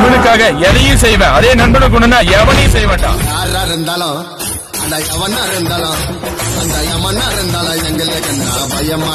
நண்பனுக்காக எதையும் செய்வேன் அதே நண்பனுக்கு ஒண்ணுனா எவனையும் செய்வேன்டா யாரா இருந்தாலும் அந்த எவனா இருந்தாலும் அந்த எவனா இருந்தாலும் எங்களுக்கு என்ன பயமா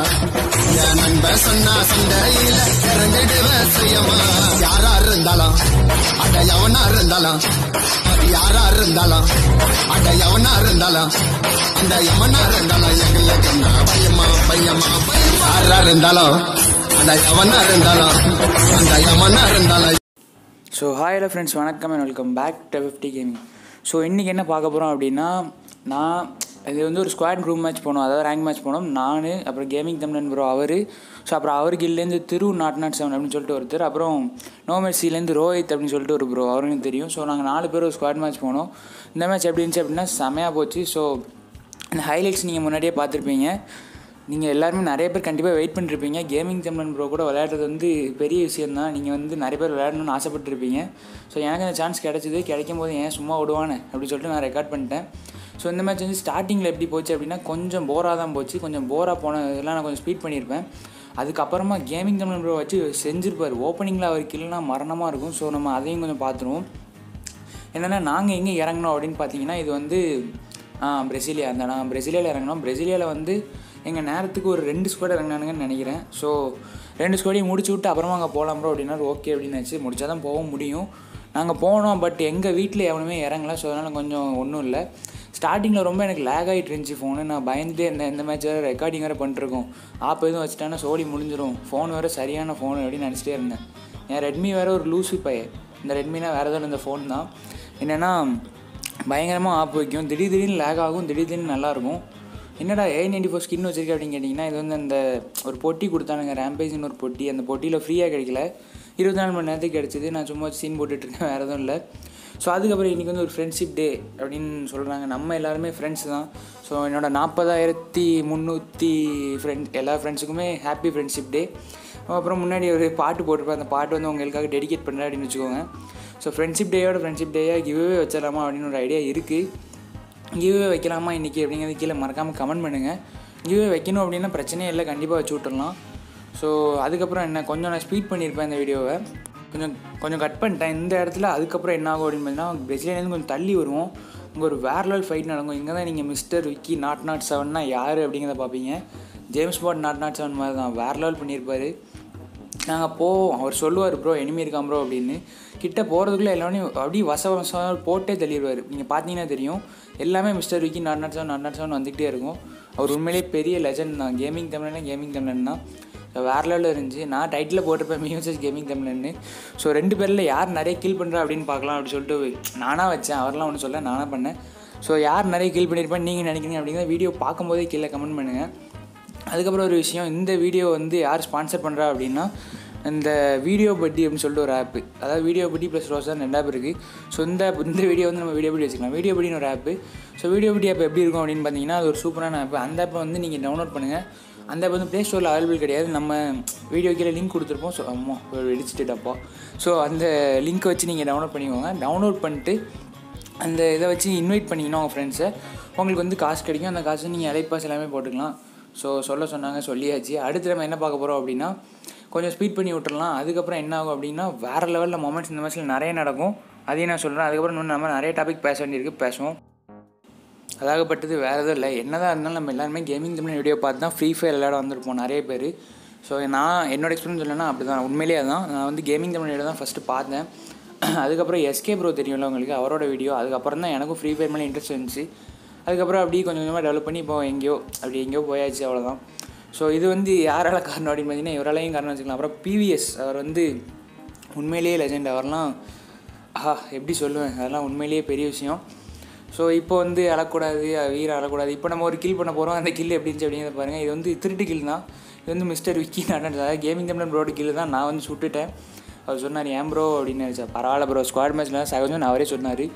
என் நண்பன் சொன்னா சண்டையில இறங்கிடுவேன் செய்யமா யாரா இருந்தாலும் அந்த எவனா இருந்தாலும் அது யாரா இருந்தாலும் அந்த எவனா இருந்தாலும் அந்த எவனா இருந்தாலும் எங்களுக்கு என்ன பயமா பயமா பயமா யாரா இருந்தாலும் அந்த எவனா இருந்தாலும் அந்த எவனா இருந்தாலும் ஸோ ஹாய் ஹலோ ஃப்ரெண்ட்ஸ் வணக்கம் and welcome back to fifty gaming so இன்றைக்கி என்ன பார்க்க போகிறோம் அப்படின்னா நான் இது வந்து ஒரு ஸ்குவாட் குரூப் மேட்ச் போனோம் அதாவது ரேங்க் மேட்ச் போனோம் நான் அப்புறம் கேமிங் தமிழன் ப்ரோ அவர் ஸோ அப்புறம் அவர் கில்லேருந்து திரு நாட் நாட் செவன் அப்படின்னு சொல்லிட்டு ஒருத்தர் அப்புறம் நோமெர்சிலேருந்து ரோஹித் அப்படின்னு சொல்லிட்டு ஒரு ப்ரோ அவருக்கும் தெரியும் ஸோ நாங்கள் நாலு பேர் ஒரு ஸ்குவாட் மேட்ச் போனோம் இந்த மேட்ச் எப்படி இருந்துச்சு அப்படின்னா செமையாக போச்சு ஸோ இந்த ஹைலைட்ஸ் நீங்கள் முன்னாடியே பார்த்துருப்பீங்க நீங்கள் எல்லாருமே நிறைய பேர் கண்டிப்பாக வெயிட் பண்ணிருப்பீங்க கேமிங் தமிழன் ப்ரோ கூட விளையாடுறது வந்து பெரிய விஷயம் தான் நீங்கள் வந்து நிறைய பேர் விளையாடணும்னு ஆசைப்பட்டிருப்பீங்க ஸோ எனக்கு அந்த சான்ஸ் கிடச்சிது கிடைக்கும் போது ஏன் சும்மா விடுவானே அப்படின்னு சொல்லிட்டு நான் ரெக்கார்ட் பண்ணிட்டேன் ஸோ இந்த மேட்ச் வந்து ஸ்டார்டிங்கில் எப்படி போச்சு அப்படின்னா கொஞ்சம் போராக தான் போச்சு கொஞ்சம் போராக போன இதெல்லாம் நான் கொஞ்சம் ஸ்பீட் பண்ணியிருப்பேன் அதுக்கப்புறமா கேமிங் தமிழன் ப்ரோ வச்சு செஞ்சிருப்பார் ஓப்பனிங்கில் அவர் கில்லுனா மரணமாக இருக்கும் ஸோ நம்ம அதையும் கொஞ்சம் பார்த்துருவோம் என்னென்னா நாங்கள் எங்கே இறங்கினோம் அப்படின்னு பார்த்தீங்கன்னா இது வந்து ஆ, பிரசிலியா அந்த நான் பிரசிலியாவில் இறங்கினோம் பிரசிலியாவில் வந்து எங்கள் நேரத்துக்கு ஒரு ரெண்டு ஸ்குவாட் இறங்கினானுங்கன்னு நினைக்கிறேன் ஸோ ரெண்டு ஸ்குவாடையும் முடிச்சு விட்டு அப்புறமா அங்கே போகலாம் ப்ரோ அப்படின்னா ஓகே அப்படின்னு நினச்சி முடிச்சா தான் போக முடியும் நாங்கள் போனோம் பட் எங்கள் வீட்டில் எவனுமே இறங்கல ஸோ அதனால் கொஞ்சம் ஒன்றும் இல்லை ஸ்டார்டிங்கில் ரொம்ப எனக்கு லேக் ஆகிட்டு இருந்துச்சு ஃபோனு நான் பயந்துட்டே இருந்தேன் இந்த மேட்ச் வேறு ரெக்கார்டிங் வேறு பண்ணிருக்கோம் ஆப் எதுவும் வச்சுட்டானா சோழி முடிஞ்சிடும் ஃபோன் வேறு சரியான ஃபோன் அப்படின்னு நினச்சிட்டே இருந்தேன் என் ரெட்மி வேறு ஒரு லூசி பையன் இந்த ரெட்மினா வேறு ஏதோ இந்த ஃபோன் தான் என்னென்னா பயங்கரமாக ஆப் வைக்கும் திடீர் திடீர்னு லேக் ஆகும் திடீர் திடீர்னு நல்லாயிருக்கும் என்னடா ஏ நைன்டி ஃபோர் ஸ்கின் வச்சிருக்க அப்படின்னு கேட்டிங்கன்னா இது வந்து அந்த ஒரு பொட்டி கொடுத்தானுங்க ரேம்பேஜ்னு ஒரு பொட்டி அந்த பொட்டியில் ஃப்ரீயாக கிடைக்கல இருபத்தி நாலு மணி நேரத்துக்கு கிடச்சிது நான் சும்மா சீன் போட்டுட்ருக்கேன் வேறு எதுவும் இல்லை ஸோ அதுக்கப்புறம் இன்றைக்கி வந்து ஒரு ஃப்ரெண்ட்ஷிப் டே அப்படின்னு சொல்கிறாங்க நம்ம எல்லாருமே ஃப்ரெண்ட்ஸ் தான் ஸோ என்னோட நாற்பதாயிரத்தி முந்நூற்றி ஃப்ரெண்ட் எல்லா ஃப்ரெண்ட்ஸுக்குமே ஹாப்பி ஃப்ரெண்ட்ஷிப் டே அப்புறம் முன்னாடி ஒரு பாட்டு போட்டிருப்பேன் அந்த பாட்டு வந்து உங்களுக்காக டெடிகேட் பண்ணுறேன் அப்படின்னு வச்சுக்கோங்க ஸோ ஃப்ரெண்ட்ஷிப் டேயோட ஃப்ரெண்ட்ஷிப் டேயாக கிவ்வே வச்சிடலாமா அப்படின்னு ஒரு ஐடியா இருக்குது கிவ்வே வைக்கலாமா இன்றைக்கி அப்படிங்கிறது கீழே மறக்காமல் கமெண்ட் பண்ணுங்கள் கிவ்வே வைக்கணும் அப்படின்னா பிரச்சனையே இல்லை கண்டிப்பாக வச்சு விட்டுறலாம் ஸோ அதுக்கப்புறம் என்ன கொஞ்சம் நான் ஸ்பீட் பண்ணியிருப்பேன் இந்த வீடியோவை கொஞ்சம் கொஞ்சம் கட் பண்ணிட்டேன் இந்த இடத்துல அதுக்கப்புறம் என்ன ஆகும் அப்படின்னு பார்த்தீங்கன்னா பிரசிலேருந்து கொஞ்சம் தள்ளி வருவோம் இங்கே ஒரு வேற லெவல் ஃபைட் நடக்கும் இங்கே தான் நீங்கள் மிஸ்டர் விக்கி நாட் நாட் செவன்னா யார் அப்படிங்கிறத பார்ப்பீங்க James Bond nought nought seven மாதிரி தான் வேற லெவல் பண்ணியிருப்பாரு நாங்கள் போவோம் அவர் சொல்லுவார் ப்ரோ எனிமி இருக்கான் ப்ரோ அப்படின்னு கிட்ட போகிறதுக்குள்ளே எல்லாமே அப்படியே வச வசம் போட்டே தள்ளிடுவார் நீங்கள் பார்த்தீங்கன்னா தெரியும் எல்லாமே mister Vicky nought nought seven nought nought seven வந்துக்கிட்டே இருக்கும் அவர் உண்மையிலேயே பெரிய லெஜண்ட் தான் கேமிங் தமிழ்னா கேமிங் தமிழன் தான் ஸோ வேறு லெவலில் இருந்துச்சு நான் டைட்டில் போட்டிருப்பேன் மியூசஸ் கேமிங் தமிழன்னு ஸோ ரெண்டு பேரில் யார் நிறைய கில் பண்ணுறா அப்படின்னு பார்க்கலாம் அப்படின்னு சொல்லிட்டு நானாக வச்சேன் அவரெல்லாம் ஒன்றும் சொல்ல நானாக பண்ணேன் ஸோ யார் நிறைய கில் பண்ணியிருப்பேன் நீங்கள் நினைக்கிறீங்க அப்படிங்கிற வீடியோ பார்க்கும்போதே கீழே கமெண்ட் பண்ணுங்கள் அதுக்கப்புறம் ஒரு விஷயம் இந்த வீடியோ வந்து யார் ஸ்பான்சர் பண்ணுறா அப்படின்னா இந்த வீடியோ பட்டி அப்படின்னு சொல்லிட்டு ஒரு ஆப்பு அதாவது வீடியோ பட்டி ப்ளஸ் ரோசன் ரெண்டு ஆப் இருக்குது ஸோ இந்த இந்த வீடியோ வந்து நம்ம வீடியோ பட்டி வச்சுக்கலாம் வீடியோ பட்டின்னு ஒரு app so video buddy app எப்படி இருக்கும் அப்படின்னு பார்த்தீங்கன்னா அது ஒரு சூப்பரான ஆப் அந்த ஆப்பை வந்து நீங்கள் டவுன்லோட் பண்ணுங்கள் அந்த ஆப் வந்து ப்ளே ஸ்டோரில் அவைலபிள் கிடையாது நம்ம வீடியோ கீழே லிங்க் கொடுத்துருப்போம் ஸோ அம்மா வெடிச்சிட்டுட்டப்போ ஸோ அந்த லிங்க்கை வச்சு நீங்கள் டவுன்லோட் பண்ணிக்கோங்க டவுன்லோட் பண்ணிட்டு அந்த இதை வச்சு இன்வைட் பண்ணிங்கன்னா உங்கள் ஃப்ரெண்ட்ஸை உங்களுக்கு வந்து காசு கிடைக்கும் அந்த காசு நீங்கள் இலைப்பாஸ் எல்லாமே போட்டுக்கலாம் ஸோ சொல்ல சொன்னாங்க சொல்லியாச்சு அடுத்து நம்ம என்ன பார்க்க போகிறோம் அப்படின்னா கொஞ்சம் ஸ்பீட் பண்ணி விட்டுறலாம் அதுக்கப்புறம் என்ன ஆகும் அப்படின்னா வேறு லெவலில் மொமெண்ட்ஸ் இந்த மேட்ச்சில் நிறைய நடக்கும் அதையும் நான் சொல்கிறேன் அதுக்கப்புறம் இன்னும் நம்ம நிறைய டாபிக் பேச வேண்டியிருக்கு பேசுவோம் அதாகப்பட்டது வேறு எதுவும் இல்லை என்னதான் இருந்தாலும் நம்ம எல்லாருமே கேமிங் தமிழ் வீடியோ பார்த்து தான் ஃப்ரீ ஃபயர் விளையாட வந்திருப்போம் நிறைய பேர் ஸோ நான் என்னோட எக்ஸ்பீரியன்ஸ் சொல்லணும்னா அப்படி தான் உண்மையிலேயே அதான் நான் வந்து கேமிங் தமிழ் வீடியோ தான் ஃபஸ்ட்டு பார்த்தேன் அதுக்கப்புறம் எஸ்கே ப்ரோ தெரியும்ல உங்களுக்கு அவரோட வீடியோ அதுக்கப்புறம் தான் எனக்கும் ஃப்ரீ ஃபயர் மேலே இன்ட்ரெஸ்ட் இருந்துச்சு அதுக்கப்புறம் அப்படியே கொஞ்சம் கொஞ்சமாக டெவலப் பண்ணி இப்போ எங்கேயோ அப்படி எங்கேயோ போயாச்சு அவ்வளோதான் ஸோ இது வந்து யாரால காரணம் அப்படின்னு பார்த்தீங்கன்னா இவராலையும் காரணம் வச்சுக்கலாம் அப்புறம் பிவிஎஸ் அவர் வந்து உண்மையிலேயே லெஜெண்ட் அவர்லாம் ஆஹா எப்படி சொல்லுவேன் அதெல்லாம் உண்மையிலேயே பெரிய விஷயம் ஸோ இப்போ வந்து அழக்கூடாது வீர அழக்கூடாது இப்போ நம்ம ஒரு கில் பண்ண போகிறோம் அந்த கில் எப்படி இருந்துச்சு அப்படிங்கிறத பாருங்கள் இது வந்து திருட்டு கில் தான் இது வந்து மிஸ்டர் விக்கி நடந்தது அதாவது கேமிங் தமிழன் ப்ரோட கில் தான் நான் வந்து சுட்டுட்டேன் அவர் சொன்னார் ஏன் ப்ரோ அப்படின்னு நினச்சா பரவாயில்ல ப்ரோ ஸ்குவாட் மேட்ச்லாம் சகஜம் அவரே சொன்னார்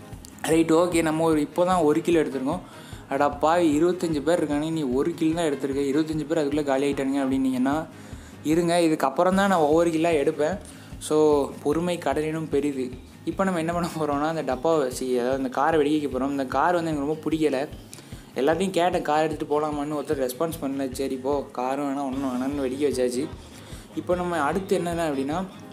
ரைட் ஓகே நம்ம ஒரு இப்போ தான் ஒரு கிலோ எடுத்திருக்கோம் அடப்பா இருபத்தஞ்சி பேர் இருக்கானே நீ ஒரு கில் தான் எடுத்திருக்க இருபத்தஞ்சி பேர் அதுக்குள்ளே காலி ஆகிட்டானுங்க அப்படின்னீங்கன்னா இருங்க இதுக்கப்புறம் தான் நான் ஒவ்வொரு கில்லாக எடுப்பேன் ஸோ பொறுமை கடலினும் பெரிது இப்போ நம்ம என்ன பண்ண போகிறோம்னா அந்த டப்பாவை சி அதாவது அந்த காரை வெடிக்க போகிறோம் இந்த கார் வந்து எனக்கு ரொம்ப பிடிக்கல எல்லாத்தையும் கேட்டேன் கார் எடுத்துகிட்டு போகலாமான்னு ஒருத்தர் ரெஸ்பான்ஸ் பண்ணல சரி போ காரும் வேணாம் ஒன்றும் வேணாம்னு வெடிக்க வச்சாச்சு இப்போ நம்ம அடுத்து என்னென்ன அப்படின்னா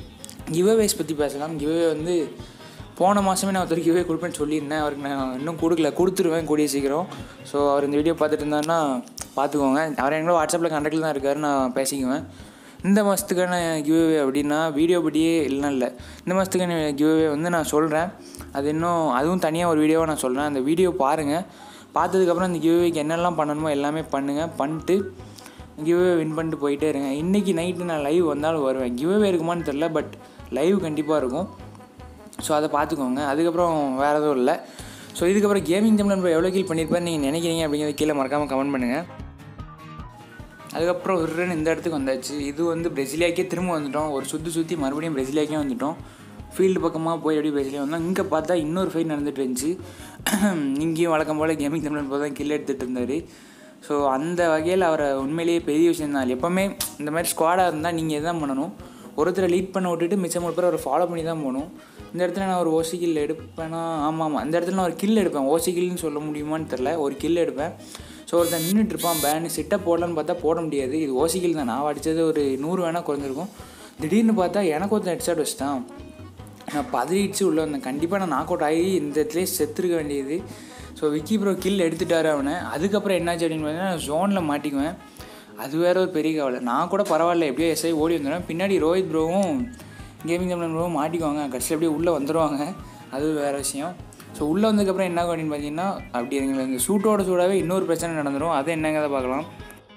கிவ்அவேஸ் பற்றி பேசலாம் கிவ்அவே வந்து போன மாதமே நான் ஒருத்தர் கிவ்அவே கொடுப்பேன்னு சொல்லியிருந்தேன் அவருக்கு நான் இன்னும் கொடுக்கல கொடுத்துருவேன் கூடிய சீக்கிரம் ஸோ அவர் இந்த வீடியோ பார்த்துட்டு இருந்தாருன்னா பார்த்துக்கோங்க அவர் எங்களோ வாட்ஸ்அப்பில் கண்டக்டில் தான் இருக்காரு நான் பேசிக்குவேன் இந்த மாதத்துக்கான கிவ்அவே அப்படின்னா வீடியோ படியே இல்லைன்னா இல்லை இந்த மாதத்துக்கான கிவ்அவே வந்து நான் சொல்கிறேன் அது இன்னும் அதுவும் தனியாக ஒரு வீடியோவாக நான் சொல்கிறேன் அந்த வீடியோ பாருங்கள் பார்த்ததுக்கப்புறம் அந்த கிவ்அவேக்கு என்னெல்லாம் பண்ணணுமோ எல்லாமே பண்ணுங்கள் பண்ணிட்டு கிவ்அவே வின் பண்ணிட்டு போயிட்டே இருங்க இன்றைக்கி நைட்டு நான் லைவ் வந்தாலும் வருவேன் கிவ்அவே இருக்குமான்னு தெரில பட் லைவ் கண்டிப்பாக இருக்கும் ஸோ அதை பார்த்துக்கோங்க அதுக்கப்புறம் வேறு எதுவும் இல்லை ஸோ இதுக்கப்புறம் கேமிங் தமிழ் ப்ரோ எவ்வளோ கீழ் பண்ணியிருப்பாரு நீங்கள் நினைக்கிறீங்க அப்படிங்கிறத கீழே மறக்காமல் கமெண்ட் பண்ணுங்கள் அதுக்கப்புறம் உருன்னு இந்த இடத்துக்கு வந்தாச்சு இது வந்து பிரசிலியாக்கே திரும்ப வந்துட்டோம் ஒரு சுற்றி சுற்றி மறுபடியும் பிரசிலியாக்கே வந்துட்டோம் ஃபீல்டு பக்கமாக போய் அப்படியே பிரசிலியா வந்தோம் இங்கே பார்த்தா இன்னொரு ஃபைட் நடந்துட்டு இருந்துச்சு இங்கேயும் வழக்கம் போல் கேமிங் தமிழன் போல் தான் கில் எடுத்துகிட்டு இருந்தார் ஸோ அந்த வகையில் அவரை உண்மையிலேயே பெரிய விஷயம் தான் எப்போவுமே இந்த மாதிரி ஸ்குவாடாக இருந்தால் நீங்கள் எதான் பண்ணணும் ஒருத்தரை லீட் பண்ண விட்டுட்டு மிச்சம் மூணு பேர் அவரை ஃபாலோ பண்ணி தான் போகணும் இந்த இடத்துல நான் ஒரு ஓசி கில் எடுப்பேனா ஆமாம் ஆமாம் இந்த இடத்துல நான் ஒரு கில் எடுப்பேன் ஓசி கில்னு சொல்ல முடியுமான்னு தெரில ஒரு கில் எடுப்பேன் ஸோ ஒருத்தன் நின்றுட்டு இருப்பான் பேனு சிட்டை போடலான்னு பார்த்தா போட முடியாது இது ஓசி கில் தான் நான் அடித்தது ஒரு நூறு வேணால் குறைஞ்சிருக்கும் திடீர்னு பார்த்தா எனக்கு ஒருத்தன் ஹெட்ஷாட் வச்சுட்டான் நான் பதறிடுச்சு உள்ளே வந்தேன் கண்டிப்பாக நான் நாக் அவுட் ஆகி இந்த இடத்துலேயே செத்துருக்க வேண்டியது ஸோ விக்கி ப்ரோ கில் எடுத்துட்டாரு அவனை அதுக்கப்புறம் என்னாச்சு அப்படின்னு பார்த்தீங்கன்னா ஜோனில் மாட்டிக்குவேன் அது வேற ஒரு பெரிய கவலை நான் கூட பரவாயில்ல எப்படியோ எஸ்ஐ ஓடி வந்துடுவேன் பின்னாடி ரோஹித் ப்ரோவும் கேமிங் தமிழன் ப்ரோவும் மாட்டிக்குவாங்க கடைசியில் அப்படியே உள்ளே வந்துடுவாங்க அது வேறு விஷயம் ஸோ உள்ளே வந்ததுக்கப்புறம் என்ன ஆகும் அப்படின்னு பார்த்தீங்கன்னா அப்படி எங்களுக்கு சூட்டோட சூடாகவே இன்னொரு பிரச்சனை நடந்துடும் அதை என்னங்கிறத பார்க்கலாம்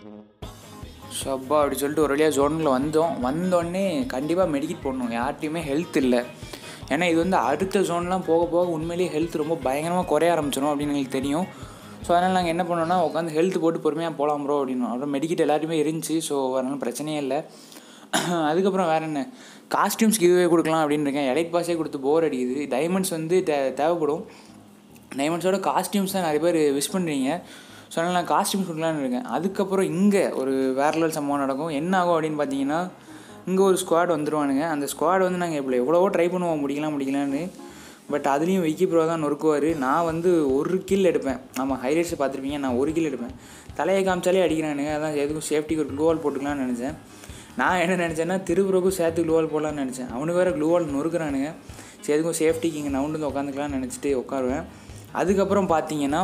ஸோ அப்பா அப்படி சொல்லிட்டு ஒரு வழியாக ஜோனில் வந்தோம் வந்தோடனே கண்டிப்பாக மெடிக்கெட் போடணும் யார்ட்டையுமே ஹெல்த் இல்லை ஏன்னா இது வந்து அடுத்த ஜோன்லாம் போக போக உண்மையிலேயே ஹெல்த் ரொம்ப பயங்கரமாக குறைய ஆரம்பிச்சிடும் அப்படின்னு எங்களுக்கு தெரியும் ஸோ அதனால் நாங்கள் என்ன பண்ணோம்னா உட்காந்து ஹெல்த் போட்டு பொறுமையாக போகலாம் ப்ரோ அப்படின்னு அப்புறம் மெடிக்கெட் எல்லாருமே இருந்துச்சு ஸோ அதனால பிரச்சனையே இல்லை அதுக்கப்புறம் வேறு என்ன காஸ்டியூம்ஸ் கிவ்வே கொடுக்கலாம் அப்படின்னு இருக்கேன் எலைட் பாஸே கொடுத்து போர் அடிக்குது டைமண்ட்ஸ் வந்து தே தேவைப்படும் டைமண்ட்ஸோட காஸ்டியூம்ஸ் தான் நிறைய பேர் விஷ் பண்ணுறீங்க ஸோ அதனால் நான் காஸ்டியூம்ஸ் கொடுக்கலான்னு இருக்கேன் அதுக்கப்புறம் இங்கே ஒரு வேற லெவல் சம்பவம் நடக்கும் என்ன ஆகும் அப்படின்னு பார்த்தீங்கன்னா இங்கே ஒரு ஸ்குவாட் வந்துடுவானுங்க அந்த ஸ்குவாட் வந்து நாங்கள் இப்போ எவ்வளவோ ட்ரை பண்ணுவோம் முடிக்கலாம் முடிக்கலான்னு பட் அதுலேயும் விக்கி ப்ரோ தான் நொறுக்குவார் நான் வந்து ஒரு கில் எடுப்பேன் ஆமாம் ஹைலைட்ஸ் பார்த்துருப்பீங்க நான் ஒரு கில் எடுப்பேன் தலையை காமிச்சாலே அடிக்கிறானுங்க அதான் எதுக்கும் சேஃப்டிக்கு ஒரு க்ளூவால் போட்டுக்கலாம்னு நினச்சேன் நான் என்ன நினச்சேன்னா திருப்புறக்கும் சேர்த்து க்ளூவால் போடலான்னு நினச்சேன் அவனுக்கு வேறு க்ளூவால் நொறுக்குறானுங்க சரி எதுக்கும் சேஃப்டிக்கு இங்கே நவுண்டு வந்து உட்காந்துக்கலாம்னு நினச்சிட்டு உட்காருவேன் அதுக்கப்புறம் பார்த்தீங்கன்னா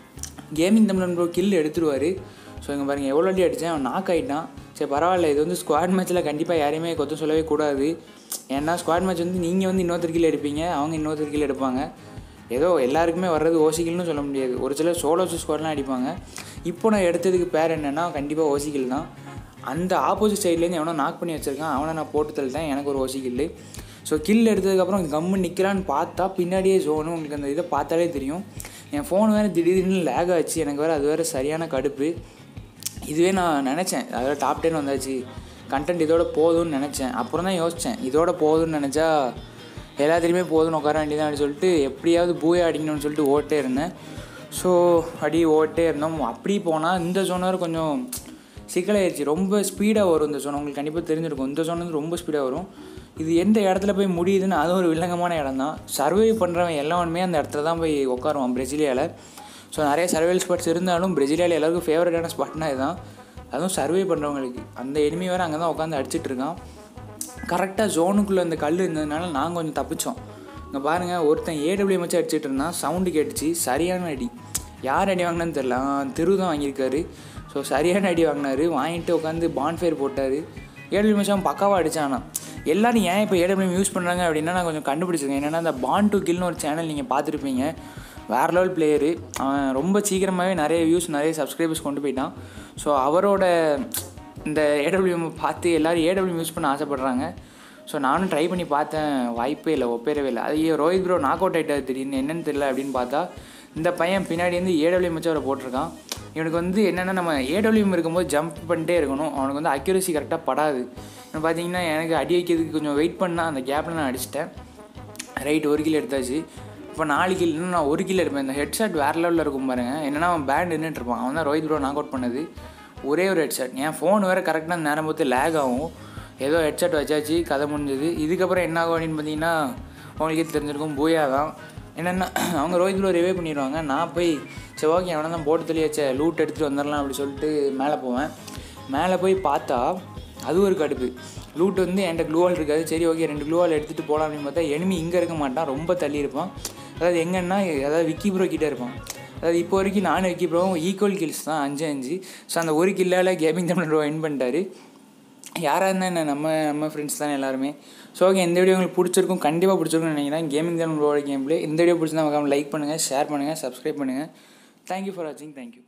கேமிங் தமிழன் ப்ரோ கில் எடுத்துருவார் ஸோ இங்கே பாருங்கள் எவ்வளோ அடி அடித்தேன் அவன் நாக் ஆகிட்டான் சரி பரவாயில்ல இது வந்து ஸ்குவாட் மேட்ச்சில் கண்டிப்பாக யாரையுமே கொத்த சொல்லவே கூடாது ஏன்னா ஸ்குவாட் மேட்ச் வந்து நீங்கள் வந்து இன்னொருத்தர் கீழே எடுப்பீங்க அவங்க இன்னொருத்தர் கீழே எடுப்பாங்க ஏதோ எல்லாருக்குமே வர்றது ஓசிக்கில்னு சொல்ல முடியாது ஒரு சிலர் சோலோஸ் ஸ்குவாட்லாம் அடிப்பாங்க இப்போ நான் எடுத்ததுக்கு பேர் என்னென்னா கண்டிப்பாக ஓசிக்கில் தான் அந்த ஆப்போசிட் சைட்லேருந்து எவனோ நாக் பண்ணி வச்சுருக்கான் அவனை நான் போட்டு தள்ளிட்டேன் எனக்கு ஒரு ஓசி கில்லு ஸோ கில் எடுத்ததுக்கப்புறம் கம்மு நிற்கிறான்னு பார்த்தா பின்னாடியே ஜோனு உங்களுக்கு அந்த இதை பார்த்தாலே தெரியும் என் ஃபோன் வேறு திடீர்னு லேக் ஆச்சு எனக்கு வேறு அது வேறு சரியான கடுப்பு இதுவே நான் நினச்சேன் அதாவது டாப் டென் வந்தாச்சு கண்டென்ட் இதோட போதும்னு நினச்சேன் அப்புறம் தான் யோசித்தேன் இதோட போதும்னு நினச்சா எல்லாத்துலேயுமே போதும்னு உட்கார வேண்டியதான் அப்படின்னு சொல்லிட்டு எப்படியாவது பூயை அடிக்கணும்னு சொல்லிட்டு ஓட்டே இருந்தேன் ஸோ அடி ஓட்டே இருந்தோம் அப்படி போனால் இந்த ஜோன் வேறு கொஞ்சம் சிக்கலாயிருச்சு ரொம்ப ஸ்பீடாக வரும் இந்த ஜோன் உங்களுக்கு கண்டிப்பாக தெரிஞ்சிருக்கும் இந்த ஜோன் வந்து ரொம்ப ஸ்பீடாக வரும் இது எந்த இடத்துல போய் முடியுதுன்னு அது ஒரு வில்லங்கமான இடம் தான் சர்வை பண்ணுறவன் எல்லாமே அந்த இடத்துல தான் போய் உட்காருவான் பிரசிலியாவில் ஸோ நிறைய சர்வைல் ஸ்பாட்ஸ் இருந்தாலும் பிரசிலியாவில் எல்லாருக்கும் ஃபேவரட்டான ஸ்பாட்னா இதுதான் அதுவும் சர்வே பண்ணுறவங்களுக்கு அந்த எனிமி வேறு அங்கே தான் உட்காந்து அடிச்சிட்டு இருக்கான் கரெக்டாக ஜோனுக்குள்ளே அந்த கல் இருந்ததுனால நாங்கள் கொஞ்சம் தப்பிச்சோம் இங்கே பாருங்கள் ஒருத்தன் ஏடபிள்யூ வச்சு அடிச்சிட்டு இருந்தான் சவுண்டு கேட்டுச்சு சரியான அடி யார் அடி வாங்கினான்னு தெரில திரு தான் வாங்கியிருக்காரு ஸோ சரியான அடி வாங்கினாரு வாங்கிட்டு உட்காந்து பான்ஃபயர் போட்டார் ஏடபிள்யூ மச்சான் பக்காவாக அடிச்சானா எல்லாரும் ஏன் இப்போ ஏடபிள்யூ யூஸ் பண்ணுறாங்க அப்படின்னா நான் கொஞ்சம் கண்டுபிடிச்சிருக்கேன் என்னென்னா அந்த பான் டு கில்னு ஒரு சேனல் நீங்கள் பார்த்துருப்பீங்க வேறு லெவல் பிளேயரு அவன் ரொம்ப சீக்கிரமாகவே நிறைய வியூஸ் நிறைய சப்ஸ்கிரைபர்ஸ் கொண்டு போயிட்டான் ஸோ அவரோட இந்த ஏடபிள்யூஎம் பார்த்து எல்லோரும் ஏடபிள்யூ யூஸ் பண்ண ஆசைப்பட்றாங்க ஸோ நானும் ட்ரை பண்ணி பார்த்தேன் வாய்ப்பே இல்லை ஒப்பேறவே இல்லை அது ரோஹித் ப்ரோ நாக் அவுட் ஆகிட்டார் திடீர்னு என்னன்னு தெரியல அப்படின்னு பார்த்தா இந்த பையன் பின்னாடி வந்து ஏடபிள்யூஎம் வச்சு அவரை போட்டிருக்கான் இவனுக்கு வந்து என்னென்னா நம்ம ஏடபிள்யூஎம் இருக்கும்போது ஜம்ப் பண்ணிட்டே இருக்கணும் அவனுக்கு வந்து அக்யூரசி கரெக்டாக படாது இப்போ பார்த்தீங்கன்னா எனக்கு அடி வைக்கிறதுக்கு கொஞ்சம் வெயிட் பண்ணால் அந்த கேப்பில் நான் அடிச்சிட்டேன் ரைட் ஒரு கிலோ எடுத்தாச்சு இப்போ நாலு கில் இன்னும் நான் ஒரு கிலோ எடுப்பேன் இந்த ஹெட்ஷாட் வேறு லெவலில் இருக்கும் பாருங்க என்னன்னா அவன் பேண்ட் நின்றுட்டு இருப்பான் அவன் தான் ரோஹித் ப்ரோ நாக் அவுட் பண்ணது ஒரே ஒரு ஹெட்ஷாட் என் ஃபோன் வேறு கரெக்டாக நேரம் பார்த்து லேக் ஆகும் ஏதோ ஹெட்ஷாட் வச்சாச்சு கதை முடிஞ்சது இதுக்கப்புறம் என்ன ஆகும் அப்படின்னு பார்த்தீங்கன்னா உங்களுக்கே தெரிஞ்சிருக்கும் பூயா தான் என்னென்னா அவங்க ரோஹித் ப்ரோ ரிவே பண்ணிடுவாங்க நான் போய் சரி ஓகே அவனை தான் போட்டு தெளியாச்சே லூட் எடுத்துகிட்டு வந்துடலாம் அப்படி சொல்லிட்டு மேலே போவேன் மேலே போய் பார்த்தா அது ஒரு கடுப்பு லூட் வந்து என்கிட்ட க்ளூவால் இருக்காது சரி ஓகே ரெண்டு க்ளூவால் எடுத்துகிட்டு போகலாம் அப்படின்னு பார்த்தா எனிமி இங்கே இருக்க மாட்டான் ரொம்ப தள்ளி இருப்பான் அதாவது எங்கன்னா அதாவது விக்கி ப்ரோ கிட்டே இருப்பான் அதாவது இப்போ வரைக்கும் நானும் விக்கி ப்ரோவும் ஈக்குவல் கில்ஸ் தான் அஞ்சு அஞ்சு ஸோ அந்த ஒரு கில்லால் கேமிங் தமிழ் ப்ரோ வின் பண்ணிட்டாரு யாராக இருந்தால் என்ன நம்ம நம்ம ஃப்ரெண்ட்ஸ் தானே எல்லாருமே ஸோ ஓகே இந்த வீடியோ உங்களுக்கு பிடிச்சிருக்கும் கண்டிப்பாக பிடிச்சிருக்கும்னு நினைக்கிறேன் கேமிங் தமிழ் ப்ரோட கேம் பிளே இந்த வீடியோ பிடிச்சிருந்தா மறக்காம லைக் பண்ணுங்கள் ஷேர் பண்ணுங்கள் சப்ஸ்கிரைப் பண்ணுங்கள் தேங்க்யூ ஃபார் வாட்சிங் தேங்க்யூ